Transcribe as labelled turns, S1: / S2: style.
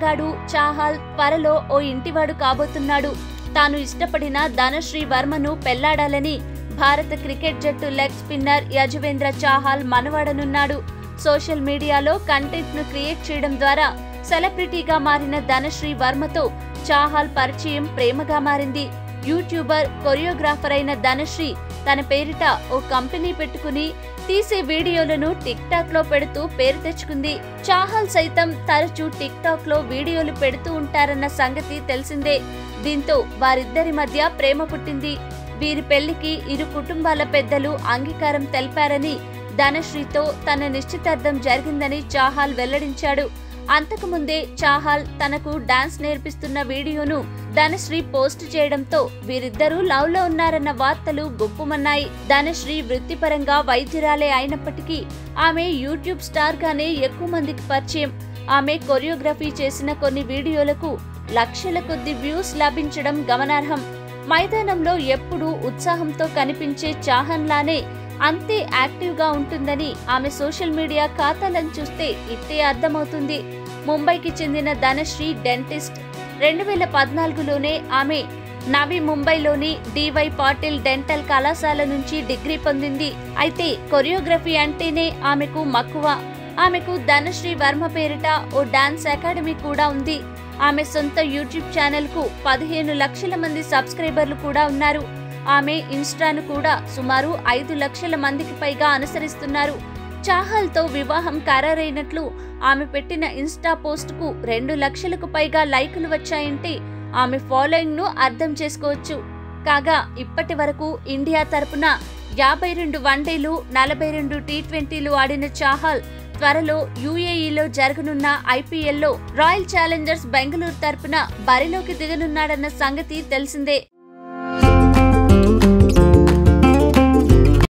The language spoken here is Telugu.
S1: అందగాడు చాహల్ త్వరలో ఓ ఇంటివాడు కాబోతున్నాడు తాను ఇష్టపడిన ధనశ్రీ వర్మను పెళ్లాడాలని భారత క్రికెట్ జట్టు లెగ్ స్పిన్నర్ యజవేంద్ర చాహల్ మనవాడనున్నాడు సోషల్ మీడియాలో కంటెంట్ ను క్రియేట్ చేయడం ద్వారా సెలబ్రిటీగా మారిన ధనశ్రీ వర్మతో చాహల్ పరిచయం ప్రేమగా మారింది యూట్యూబర్ కొరియోగ్రాఫర్ అయిన ధనశ్రీ తన పేరిట ఓ కంపెనీ పెట్టుకుని తీసే వీడియోలను టిక్ టాక్ లో పెడుతూ పేరు తెచ్చుకుంది చాహల్ సైతం తరచూ టిక్ టాక్ లో వీడియోలు పెడుతూ ఉంటారన్న సంగతి తెలిసిందే దీంతో వారిద్దరి మధ్య ప్రేమ పుట్టింది వీరి పెళ్లికి ఇరు కుటుంబాల పెద్దలు అంగీకారం తెలిపారని ధనశ్రీతో తన నిశ్చితార్థం జరిగిందని చాహల్ వెల్లడించాడు అంతకుముందే చాహల్ తనకు డాన్స్ నేర్పిస్తున్న వీడియోను ధనశ్రీ పోస్ట్ చేయడంతో వీరిద్దరూ లవ్ లో ఉన్నారన్న వార్తలు గుప్పుమన్నాయి ధనశ్రీ వృత్తిపరంగా వైద్యురాలే అయినప్పటికీ ఆమె యూట్యూబ్ స్టార్ గానే ఎక్కువ మందికి పరిచయం ఆమె కొరియోగ్రఫీ చేసిన కొన్ని వీడియోలకు లక్షల కొద్ది వ్యూస్ లభించడం గమనార్హం మైదానంలో ఎప్పుడూ ఉత్సాహంతో కనిపించే చాహన్ లానే అంతే యాక్టివ్ గా ఉంటుందని ఆమె సోషల్ మీడియా ఖాతాలను చూస్తే ఇట్టే అర్థమవుతుంది ముంబైకి చెందిన ధనశ్రీ డెంటిస్ట్ రెండు వేల పద్నాలుగులోనే ఆమె నవి ముంబైలోని డివై పాటిల్ డెంటల్ కళాశాల నుంచి డిగ్రీ పొందింది అయితే కొరియోగ్రఫీ అంటేనే ఆమెకు మక్కువ ఆమెకు ధనశ్రీ వర్మ పేరిట ఓ డాన్స్ అకాడమీ కూడా ఉంది ఆమె సొంత యూట్యూబ్ ఛానల్ కు పదిహేను లక్షల మంది సబ్స్క్రైబర్లు కూడా ఉన్నారు ఆమె ఇన్స్టాను కూడా సుమారు ఐదు లక్షల మందికి పైగా అనుసరిస్తున్నారు చాహల్తో వివాహం ఖరారైనట్లు ఆమె పెట్టిన ఇన్స్టా పోస్ట్కు రెండు లక్షలకు పైగా లైకులు వచ్చాయంటే ఆమె ఫాలోయింగ్ ను అర్థం చేసుకోవచ్చు కాగా ఇప్పటి వరకు ఇండియా తరపున యాభై రెండు వన్డేలు నలభై రెండు టీ ట్వంటీలు ఆడిన చాహల్ త్వరలో యుఏఈలో జరగనున్న ఐపీఎల్లో రాయల్ ఛాలెంజర్స్ బెంగళూరు తరపున బరిలోకి దిగనున్నాడన్న సంగతి తెలిసిందే